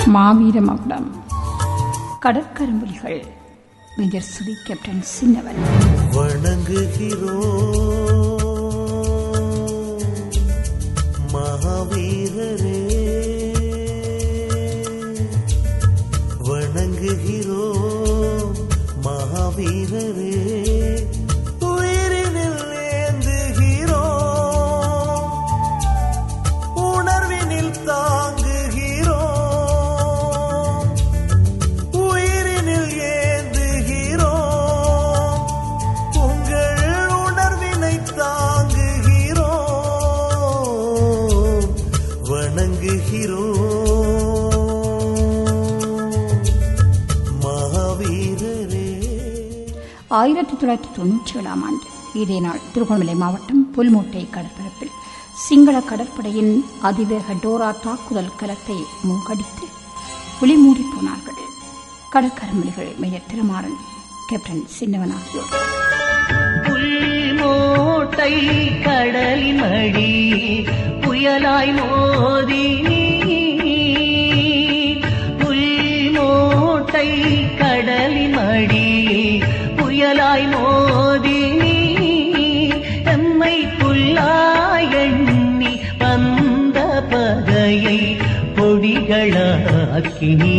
மாவீர மகுடம் கடற்கரும்புலிகள் major சுரி captain சின்னவன் வணங்குகிறோம் மகாவீரரே வணங்குகிறோம் மகாவீரரே உயிரினில் ஏந்துகிறோம் உணர்வினில் தாங்குகிறோம் உயிரினில் ஏந்துகிறோம் உங்கள் உணர்வினை தாங்குகிறோம் வணங்குகிறோம் மகாவீரரே ஆயிரத்தி தொள்ளாயிரத்தி தொண்ணூற்றி ஏழாம் ஆண்டு இதே நாள் திருகோணமலை மாவட்டம் புல்மோட்டை கடற்பரப்பில் சிங்கள கடற்படையின் அதிவேக டோரா தாக்குதல் கலத்தை மூழ்கடித்து புலிமூடி போனார்கள் கடற்கரும்புலிகள் மேஜர் திருமாறன் கேப்டன் சின்னவன் ஆகியோர் புல்மோட்டை கடலின் மடி புயலாய் மோதி புல்மோட்டை கடலின் மடி புயலாய் மோதி எம்மை புல்லாய் எண்ணி வந்த பகையை பொடிகளாக்கி நீ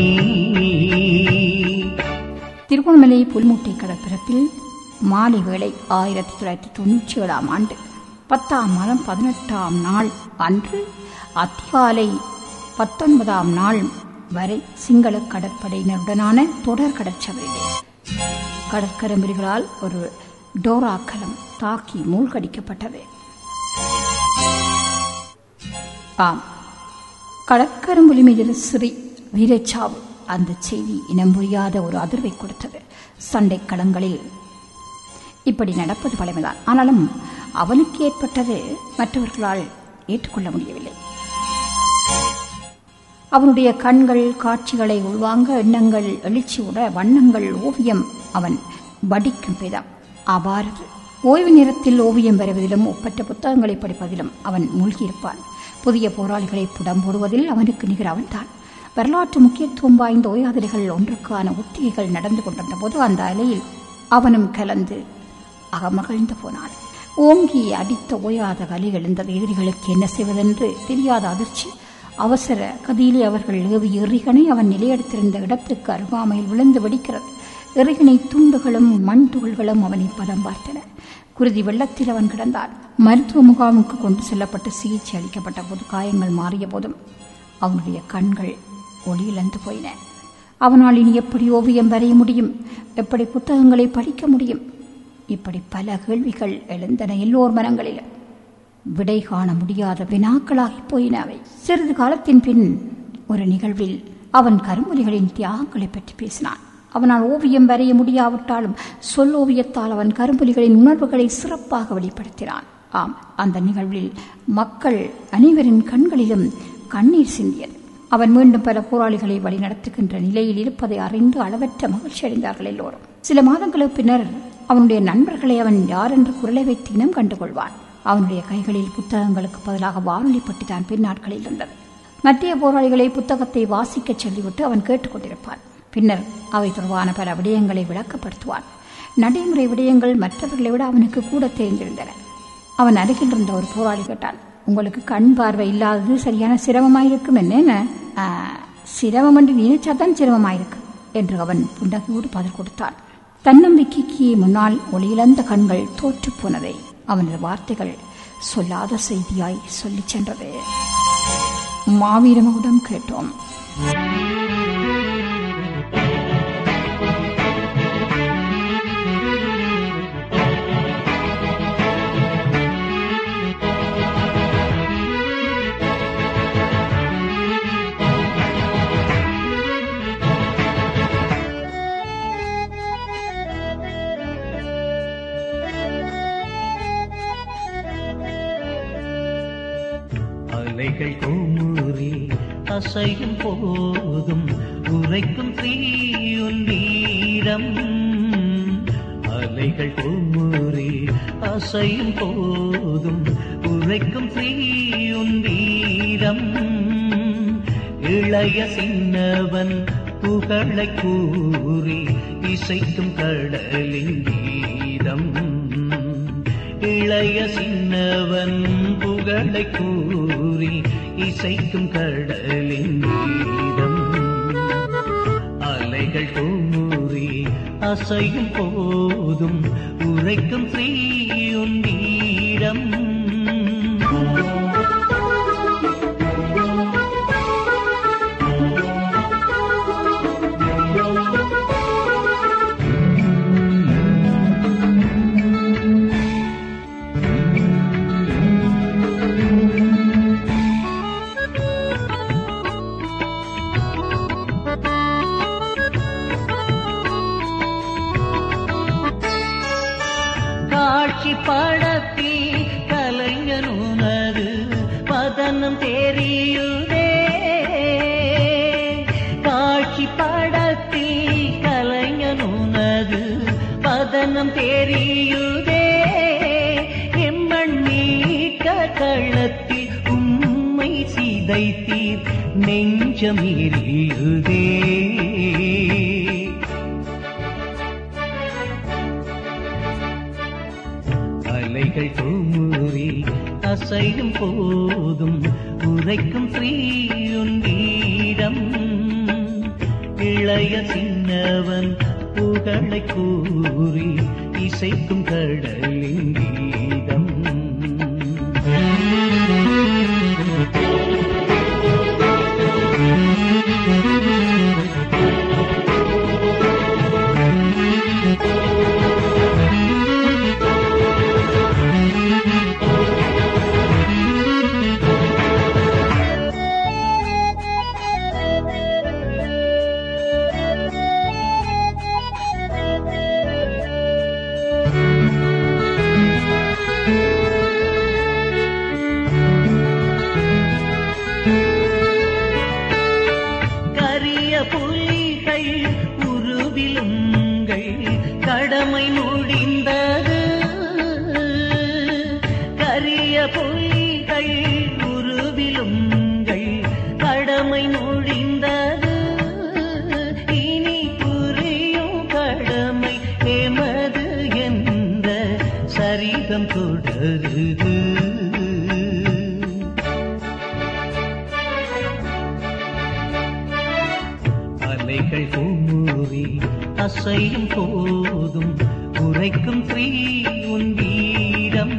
திருகோணமலை புல்மூட்டை கடற்பரப்பில் மாலை வேளை ஆயிரத்தி தொள்ளாயிரத்தி தொண்ணூற்றி ஏழாம் ஆண்டு பத்தாம் மாதம் பதினெட்டாம் நாள் அன்று அதிகாலை பத்தொன்பதாம் நாள் வரை சிங்கள கடற்படையினருடனான தொடர் கடற்சபையிலே கடற்கரம்பிரிகளால் ஒரு டோரா கலம் தாக்கி மூழ்கடிக்கப்பட்டது ஆம் கடற்கரும்புலி மீது சிறி வீரச்சாவு அந்த செய்தி இனம் புரியாத ஒரு அதிர்வை கொடுத்தது சண்டை களங்களில் இப்படி நடப்பது பழமைதான் ஆனாலும் அவனுக்கு ஏற்பட்டது மற்றவர்களால் ஏற்றுக்கொள்ள முடியவில்லை அவனுடைய கண்கள் காட்சிகளை உள்வாங்க எண்ணங்கள் எழுச்சியுட வண்ணங்கள் ஓவியம் அவன் வடிக்கும் விதம் அபாரது ஓய்வு நேரத்தில் ஓவியம் வரைவதிலும் ஒப்பற்ற புத்தகங்களை படிப்பதிலும் அவன் மூழ்கியிருப்பான் புதிய போராளிகளை புடம் போடுவதில் அவனுக்கு நிகர் அவன்தான் வரலாற்று முக்கியத்துவம் வாய்ந்த ஓயாதிரிகள் ஒன்றுக்கான ஒத்திகைகள் நடந்து கொண்டிருந்த போது அந்த அலையில் அவனும் கலந்து அகமகிழ்ந்து போனான் ஓங்கி அடித்த ஓயாத கலி எழுந்தது எதிரிகளுக்கு என்ன செய்வதென்று தெரியாத அதிர்ச்சி அவசர கதியிலே அவர்கள் ஏவிய எறிகணை அவன் நிலையெடுத்திருந்த இடத்துக்கு அருகாமையில் விழுந்து வெடிக்கிறது எறிகணை துண்டுகளும் மண் துகள்களும் அவனை பதம் பார்த்தன குருதி வெள்ளத்தில் அவன் கிடந்தான் மருத்துவ முகாமுக்கு கொண்டு செல்லப்பட்டு சிகிச்சை அளிக்கப்பட்ட போது காயங்கள் மாறிய போதும் அவனுடைய கண்கள் ஒளியிழந்து போயின அவனால் இனி எப்படி ஓவியம் வரைய முடியும் எப்படி புத்தகங்களை படிக்க முடியும் இப்படி பல கேள்விகள் எழுந்தன எல்லோர் மனங்களிலும் விடை காண முடியாத வினாக்களாகி போயின அவை சிறிது காலத்தின் பின் ஒரு நிகழ்வில் அவன் கரும்புலிகளின் தியாகங்களை பற்றி பேசினான் அவனால் ஓவியம் வரைய முடியாவிட்டாலும் சொல் ஓவியத்தால் அவன் கரும்புலிகளின் உணர்வுகளை சிறப்பாக வெளிப்படுத்தினான் ஆம் அந்த நிகழ்வில் மக்கள் அனைவரின் கண்களிலும் கண்ணீர் சிந்தியது அவன் மீண்டும் பல போராளிகளை வழிநடத்துகின்ற நிலையில் இருப்பதை அறிந்து அளவற்ற மகிழ்ச்சி அடைந்தார்கள் எல்லோரும் சில மாதங்களுக்கு பின்னர் அவனுடைய நண்பர்களை அவன் யார் என்ற குரலை வைத்து இனம் கண்டுகொள்வான் அவனுடைய கைகளில் புத்தகங்களுக்கு பதிலாக வானொலி பட்டி தான் பின் நாட்களில் இருந்தது மத்திய போராளிகளை புத்தகத்தை வாசிக்கச் சொல்லிவிட்டு அவன் கேட்டுக்கொண்டிருப்பான் பின்னர் அவை தொடர்பான பல விடயங்களை விளக்கப்படுத்துவான் நடைமுறை விடயங்கள் மற்றவர்களை விட அவனுக்கு கூட தெரிந்திருந்தன அவன் அருகில் இருந்த ஒரு போராளி கேட்டான் உங்களுக்கு கண் பார்வை இல்லாதது சரியான சிரமமாயிருக்கும் என்ன "ஆ, சிரமம் என்று நினைச்சாதான் சிரமமாயிருக்கு என்று அவன் புன்னகையோடு பதில் கொடுத்தான் தன்னம்பிக்கைக்கு முன்னால் ஒளியிழந்த கண்கள் தோற்றுப் போனதை அவனது வார்த்தைகள் சொல்லாத செய்தியாய் சொல்லிச் சென்றது மாவீரமுடன் கேட்டோம் அலைகள் கோமுறி அசையும் போதும் உரைக்கும் தீயுன் வீரம் அலைகள் கோமுறி அசையும் போதும் உரைக்கும் தீயுன் வீரம் இளைய சின்னவன் புகழை கூறி இசைக்கும் கடலின் கீதம் இளைய சின்னவன் புகழை கூறி இசைக்கும் கடலின் கீதம் அலைகள் கூறி அசையும் போதும் உரைக்கும் ஸ்ரீயுன் வீரம் காட்சி படத்தில் கலைஞனுனது பதனம் தெரியுதே காட்சி படத்தில் கலைஞனுனது பதனம் தெரியுதே எம்மண் மீட்க களத்தில் உம்மை சிதைத்தீர் நெஞ்சமிரியுதே அலைகள் தூமுறி அசையும் போதும் உரைக்கும் ஸ்ரீயுன் வீரம் இளைய சின்னவன் புகழை கூறி இசைக்கும் கடலின் கீதம் கரிய புலிகள் உருவிலுங்கள் கடமை முடிந்தது கரிய புலிகள் உருவிலுங்கள் கடமை முடிந்தது இனி புரியும் கடமை எமது என்ற சரிதம் தொடருது அலைகள் கூறி அசையும் போதும் உரைக்கும் ஸ்ரீ உன் வீரம்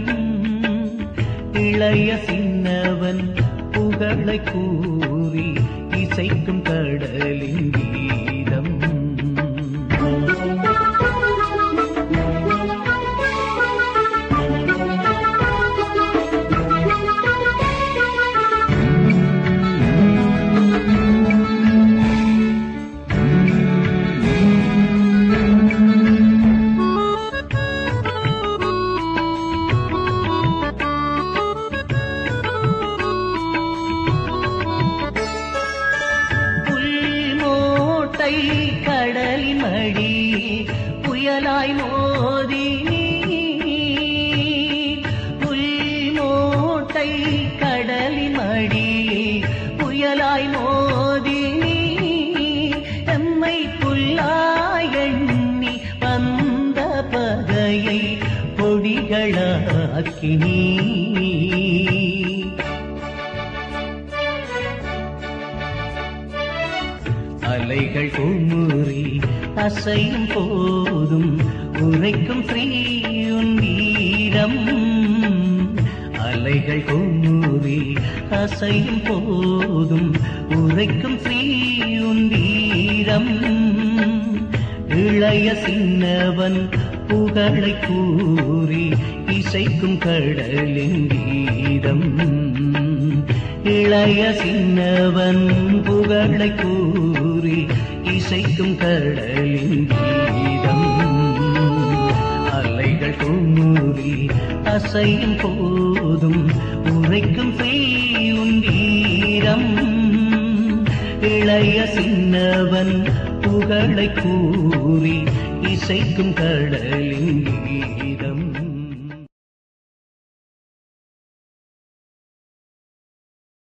இளைய சின்னவன் புகழை கூறி இசைக்கும் கடலின் கீதம் புல்மோட்டை கடலின் மடி புயலாய் மோதி புல்மோட்டை கடலின் மடி புயலாய் மோதி எம்மை புல்லாய் எண்ணி வந்த பகையை பொடிகளாக்கி நீ அலைகள் குமுறி அசையும் போதும் உரைக்கும் ஸ்ரீயுன் வீரம் அலைகள் குமுறி அசையும் போதும் உரைக்கும் ஸ்ரீயுன் வீரம் இளைய சின்னவன் புகழை கூறி இசைக்கும் கடலின் கீதம் இளைய சின்னவன் புகழை கூறி இசைக்கும் கடலின் கீதம் அலைகள் தூங்கி அசையும் போதும் உரைக்கும் செய்யும் வீரம் இளைய சின்னவன் புகழை கூறி இசைக்கும் கடலின் கீதம்